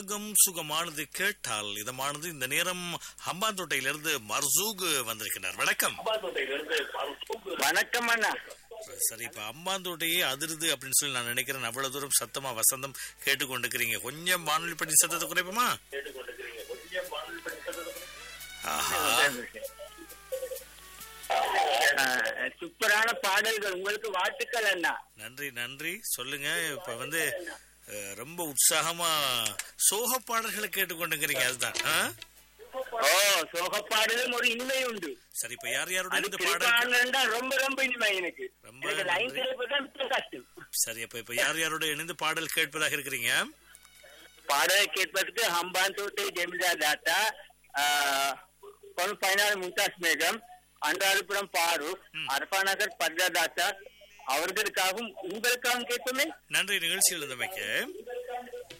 ராகம் சுகமானது கேட்டால் இதமானது இந்த நேரம் ஹம்பாந்தோட்டையிலிருந்து மர்சூக் வந்திருக்கிறார் வணக்கம் வணக்கம் அண்ணா சரி இப்ப அம்பாந்தோட்டையே அதிருது அப்படின்னு சொல்லி நான் நினைக்கிறேன் அவ்வளவு தூரம் சத்தமா வசந்தம் கேட்டுக்கொண்டிருக்கிறீங்க கொஞ்சம் வானொலி படி சத்தத்தை குறைப்போமா ஆஹா ஆஹ், சூப்பரான பாடல்கள் உங்களுக்கு வாழ்த்துக்கள் அண்ணா நன்றி நன்றி சொல்லுங்க இப்ப வந்து அஹ், ரொம்ப உற்சாகமா சோக பாடல்களை கேட்டுக்கொண்டிருக்கிறீங்க அதுதான் ஆ? ஓ சோக பாடலும் ஒரு இனிமை உண்டு சரி இப்ப யார் யாரோட அது இந்த பாடல் கிருபானந்தா ரொம்ப ரொம்ப இனிமை எனக்கு ரொம்ப எனக்கு லைன் நன்றி. கிடைப்பதுதான் மிச்ச கஷ்டம் சரி அப்ப இப்ப யார் யாரோட இணைந்து பாடல் கேட்பதாக இருக்கிறீங்க பாடலை கேட்பதற்கு ஹம்பாந்தோட்டை ஜெமிதா தாத்தா பொன் பயனாளர் மும்தாஸ் மேகம் அன்றாடுபுரம் பாரு அரபா நகர் பர்தா தாத்தா அவர்களுக்காகவும் உங்களுக்காகவும் கேட்போமே நன்றி நிகழ்ச்சியில் இருந்தமைக்கு